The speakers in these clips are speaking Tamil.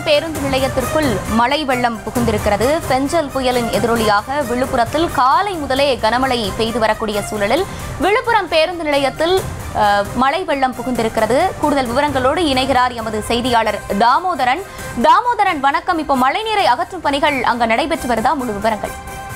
பேருந்து நிலையத்திற்குள் மழை வெள்ளம் புகுந்திருக்கிறது பெஞ்சல் புயலின் எதிரொலியாக விழுப்புரத்தில் காலை முதலே கனமழை பெய்து வரக்கூடிய சூழலில் விழுப்புரம் பேருந்து நிலையத்தில் அஹ், மழை வெள்ளம் புகுந்திருக்கிறது கூடுதல் விவரங்களோடு இணைகிறார் எமது செய்தியாளர் தாமோதரன் தாமோதரன் வணக்கம் இப்போ மழைநீரை அகற்றும் பணிகள் அங்க நடைபெற்று வருதா முழு விவரங்கள்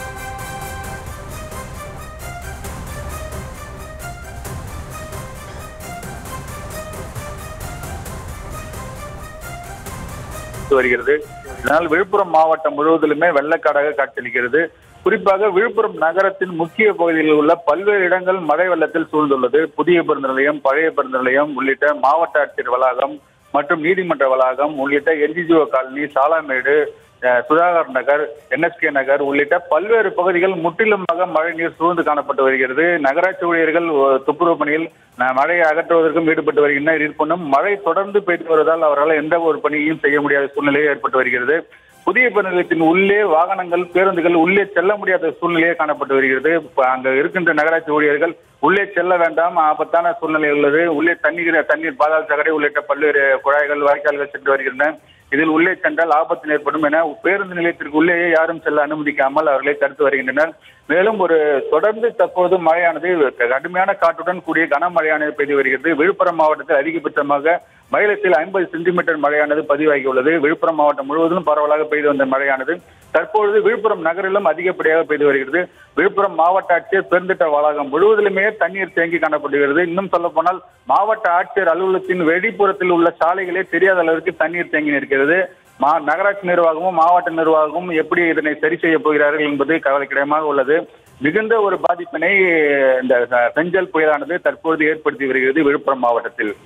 எடுத்து வருகிறது இதனால் விழுப்புரம் மாவட்டம் முழுவதிலுமே வெள்ளக்காடாக காட்சியளிக்கிறது குறிப்பாக விழுப்புரம் நகரத்தின் முக்கிய பகுதிகளில் உள்ள பல்வேறு இடங்கள் மழை வெள்ளத்தில் சூழ்ந்துள்ளது புதிய பேருந்து நிலையம் பழைய பேருந்து நிலையம் உள்ளிட்ட மாவட்ட ஆட்சியர் வளாகம் மற்றும் நீதிமன்ற வளாகம் உள்ளிட்ட என்ஜிஓ காலனி சாலாமேடு அஹ், சுதாகர் நகர் என்எஸ்கே நகர் உள்ளிட்ட பல்வேறு பகுதிகள் முற்றிலுமாக மழை நீர் சூழ்ந்து காணப்பட்டு வருகிறது நகராட்சி ஊழியர்கள் ஒ- துப்புரவு பணியில் ந- மழையை அகற்றுவதற்கும் ஈடுபட்டு வருகின்றனர் இருப்பினும் மழை தொடர்ந்து பெய்து வருவதால் அவர்களால் எந்த ஒரு பணியையும் செய்ய முடியாத சூழ்நிலை ஏற்பட்டு வருகிறது புதிய பேருந்து நிலையத்தின் உள்ளே வாகனங்கள் பேருந்துகள் உள்ளே செல்ல முடியாத சூழ்நிலையே காணப்பட்டு வருகிறது இப்ப அங்க இருக்கின்ற நகராட்சி ஊழியர்கள் உள்ளே செல்ல வேண்டாம் ஆபத்தான சூழ்நிலை உள்ளது உள்ளே தண்ணீர் தண்ணீர் பாதாள சகடை உள்ளிட்ட பல்வேறு குழாய்கள் வாய்க்கால்கள் சென்று வருகின்றன இதில் உள்ளே சென்றால் ஆபத்து ஏற்படும் என பேருந்து நிலையத்திற்கு உள்ளேயே யாரும் செல்ல அனுமதிக்காமல் அவர்களை தடுத்து வருகின்றனர் மேலும் ஒரு தொடர்ந்து தற்போது மழையானது கடுமையான காற்றுடன் கூடிய கனமழையானது பெய்து வருகிறது விழுப்புரம் மாவட்டத்தில் அதிகபட்சமாக மயிலத்தில் ஐம்பது சென்டிமீட்டர் மழையானது பதிவாகியுள்ளது விழுப்புரம் மாவட்டம் முழுவதும் பரவலாக பெய்து வந்த மழையானது தற்பொழுது விழுப்புரம் நகரிலும் அதிகப்படியாக பெய்து வருகிறது விழுப்புரம் மாவட்ட ஆட்சியர் பெருந்திட்ட வளாகம் முழுவதிலுமே தண்ணீர் தேங்கி காணப்படுகிறது இன்னும் சொல்ல போனால் மாவட்ட ஆட்சியர் அலுவலகத்தின் வெளிப்புறத்தில் உள்ள சாலைகளே தெரியாத அளவிற்கு தண்ணீர் தேங்கி நிற்கிறது மா நகராட்சி நிர்வாகமும் மாவட்ட நிர்வாகமும் எப்படி இதனை சரி செய்ய போகிறார்கள் என்பது கவலைக்கிடமாக உள்ளது மிகுந்த ஒரு பாதிப்பினை இந்த செஞ்சல் புயலானது தற்பொழுது ஏற்படுத்தி வருகிறது விழுப்புரம் மாவட்டத்தில்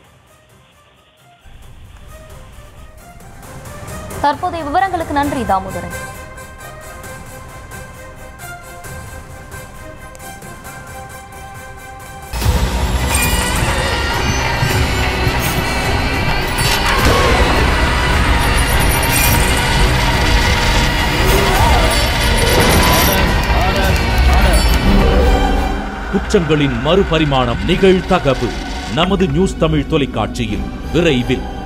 தற்போதைய விவரங்களுக்கு நன்றி தாமோதரன் குற்றங்களின் மறுபரிமாணம் நிகழ்தகவு நமது நியூஸ் தமிழ் தொலைக்காட்சியில் விரைவில்